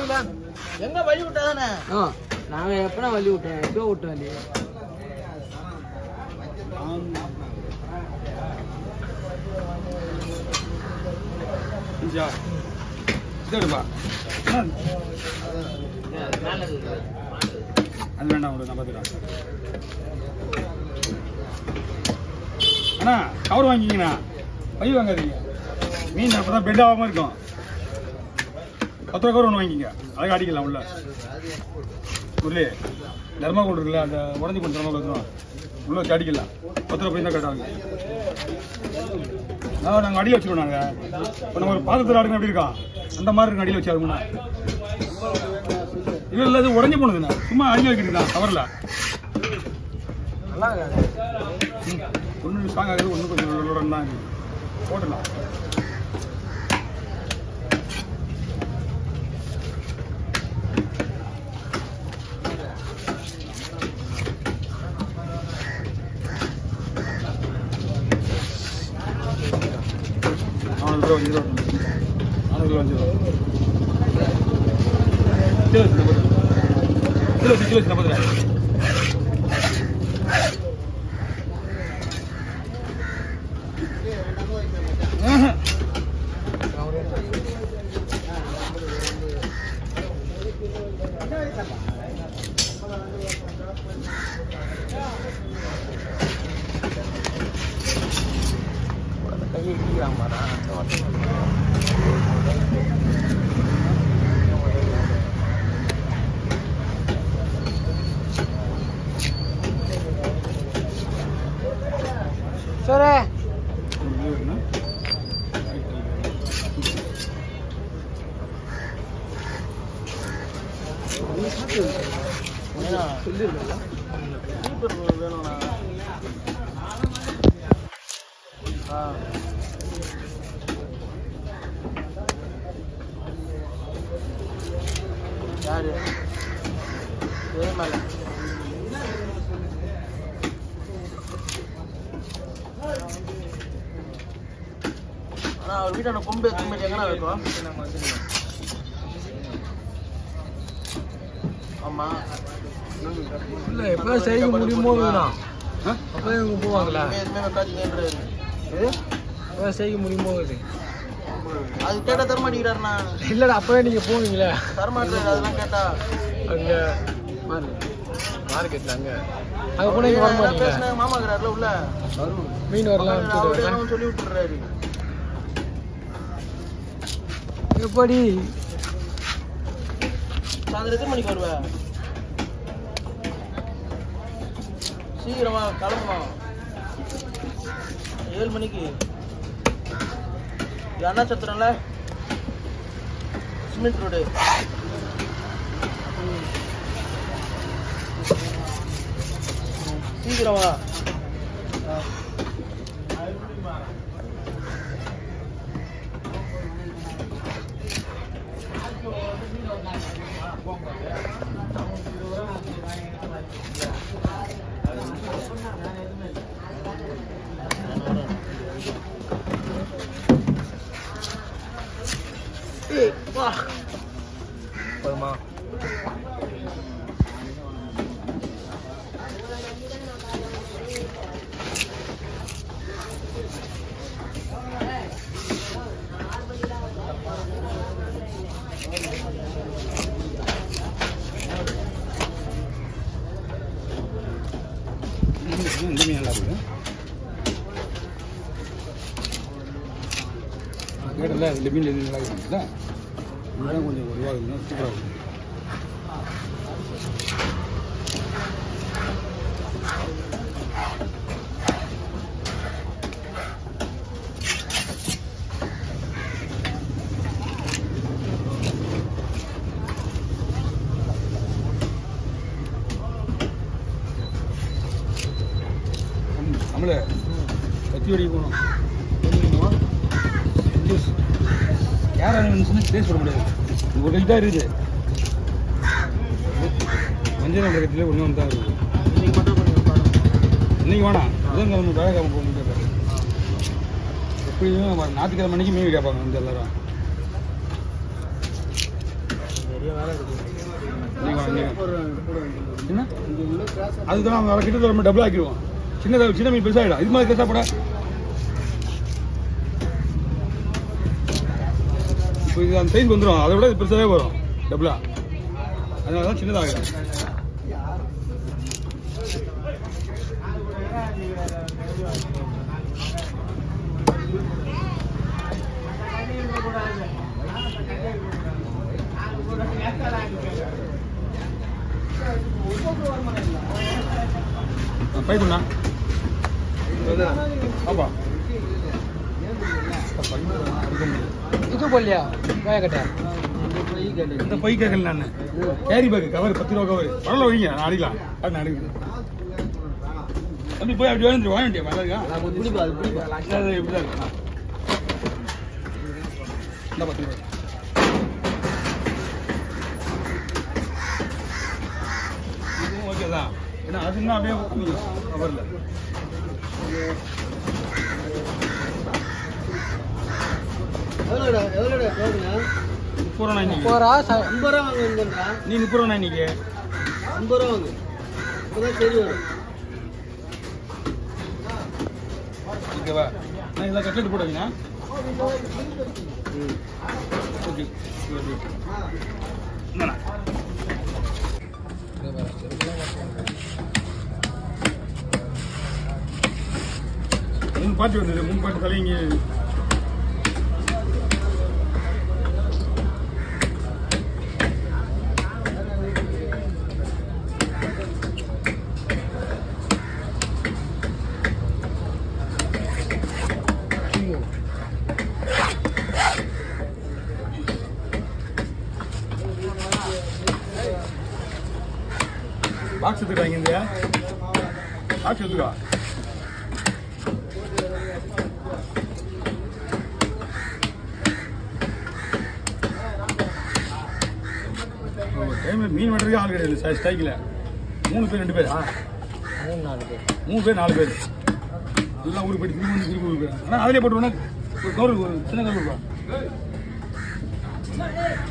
எங்க வழி விட்டாதானே ஆ நாங்கள் எப்போ வழி விட்டேன் எப்போ விட்டேன் வழி இஞ்சா இதுப்பா அது வேண்டாம் ஒரு நான் பார்த்துக்கிறேன் அண்ணா கவர் வாங்கிக்கண்ணா பை வாங்காதீங்க மீன் அப்போ தான் பெட் ஆகாமல் இருக்கும் பத்து ரூபா கவர் ஒன்று வாங்கிங்க அழகாக அடிக்கலாம் உள்ள முரளி தர்மாகோல் இருக்குல்ல அந்த உடஞ்சி கொஞ்சம் தர்மாகோல் எடுத்துரும் உள்ள வச்சு அடிக்கலாம் பத்து ரூபா போய் தான் கட்டாங்க அதான் நாங்கள் அடியில் வச்சுருவோம் நாங்கள் இப்போ நம்ம ஒரு பாத்திரத்தில் ஆடுங்க எப்படி இருக்கோம் அந்த மாதிரி இருக்கு அடியில் வச்சு ஆடுங்கண்ணா இல்லை இல்லை இது உடஞ்சி போனதுண்ணா சும்மா அடிக்க வைக்கிறீங்களா கவரில் நல்லா ஒன்று ஸ்ட்ராங் ஆகுது ஒன்று கொஞ்சம் லோடன் தான் இருக்குது போட்டுடலாம் நானூறு ரூபா அஞ்சு ரூபா நானூறு ரூபா அஞ்சு ரூபா கிலோ வச்சு போட்டு கிலோ வச்சு கிலோ வச்சு போட்டுறேன் ஆஹா. கையை இடிக்கிறாமாடா சரி சொல்லிருக்கல வேணும்ண்ணா ஆ யாரு ஏமால ஆனா அவர் வீட்டான கொம்பு எத்தனை எங்கண்ணா இருக்கும் ஆமா இல்ல எப்ப செய்ய முடியுமோ வேணாம் ஆ? அப்ப இவங்க போவாங்களா எதுவுமே வைக்காதீங்கன்றாரு எப்ப செய்ய முடியுமோ இது அது கேட்டா தரமாட்டேங்கிறாருண்ணா இல்லடா அப்பவே நீங்க போவீங்களே தரமாட்டாரு அதெல்லாம் கேட்டா அங்க மார்க்கெட்ல அங்க அங்க போனா இங்க வர மாட்டீங்களா பேசின மாமா இருக்கிறாருல உள்ள மீன் வரலாம் அவரே என்னமோ சொல்லி விட்டுறாரு எப்படி சாயந்தரம் எத்தனை மணிக்கு வருவ சீக்கிரமா கிளம்பணும் ஏழு மணிக்கு இது அண்ணா சத்திரம்ல சிமெண்ட் ரோடு சீக்கிரம் வா ஆ. ஏய் வா போதுமா இந்த மீன் நல்லா இருக்கு கேட்டல இந்த மீன் எது நல்லா இருக்குங்களா இதெல்லாம் கொஞ்சம் ஒரு ரூபா இருந்தால் சூப்பராக இருக்கும் நம்மள கத்தி வெடி போகணும் ஜூஸ் யார் வந்துச்சுன்னா டேஸ்ட் பண்ண முடியாது இது ஒரு கை தான் இருக்குது மஞ்சள் நம்ம கத்தியில் ஒன்று ஒன்று தான் இருக்குது இன்னைக்கு மட்டும் கொஞ்சம் பாருங்க இன்னைக்கு வேணாம் புதன் கிழமை வேலைக்கிழமை போக முடியாது எப்படியும் வர ஞாயிற்றுக்கிழமை அன்னைக்கு மீன் கேட்பாங்க வந்து எல்லாரும் நீங்க வாங்க, நீங்க. என்ன அதுதான் நம்ம வர கிட்ட நம்ம டபுள் ஆக்கிடுவோம் சின்னதா சின்ன மீன் பெருசாகிடும் இது மாதிரி பெருசாக போட இப்போ இது அந்த சைஸ் வந்துடும் அதை விட இது பெருசாகவே வரும் டபுளா அதனால தான் சின்னதாகும் பை பண்ணா ஆப்பா இது போடலையா காயக்கட்டை இந்த பை கேட்கல நான் கேரி பேக் கவர் பத்து ரூபா கவர் பரவாயில்ல வைங்க நான் அடிக்கலாம் அது நான் அடிக்கிறேன் தம்பி போய் அப்படி வேணும் வாங்க வேண்டிய நல்லா இருக்கா பிடிப்பா அது பிடிப்பா அது இப்படிதான் இருக்கு ஆ. இந்த பத்து ரூபா இதுவும் ஓகே தான் ஏன்னா அதுன்னா அப்படியே கவரில் எவ்வளோடா எவ்வளோடா போகுங்க முப்பது ரூபா இன்னைக்கு போறா ச- ஐம்பது ரூபா வாங்க வந்துடுறா நீ முப்பது ரூபா இன்னைக்கு ஐம்பது ரூபா வாங்க இப்போதான் சரி வரும் ஓகேவா நான் இதெல்லாம் கட்லெட் போடுவீங்க ஓகே இந்தாண்ணா மூணு பாட்டு வந்தது மூணு பாட்டு தலைங்க பாக்ஸ் எடுத்துக்காங்க இந்த பாக்ஸ் எடுத்துக்கா டைம்ல மீன் வெட்டுறதுக்கு ஆள் கிடையாது ஸ்ட்ரைக்கில் மூணு பேர் ரெண்டு பேரா மூணு நாலு பேர் மூணு பேர் நாலு பேர் எல்லாம் ஊருக்கு போயிட்டு திரும்பி வந்து திரும்பி ஊருக்கு போயிடும் ஆனால் அதிலே போட்டுருவோன்னா ஒரு கவர் ஒரு சின்ன கவர்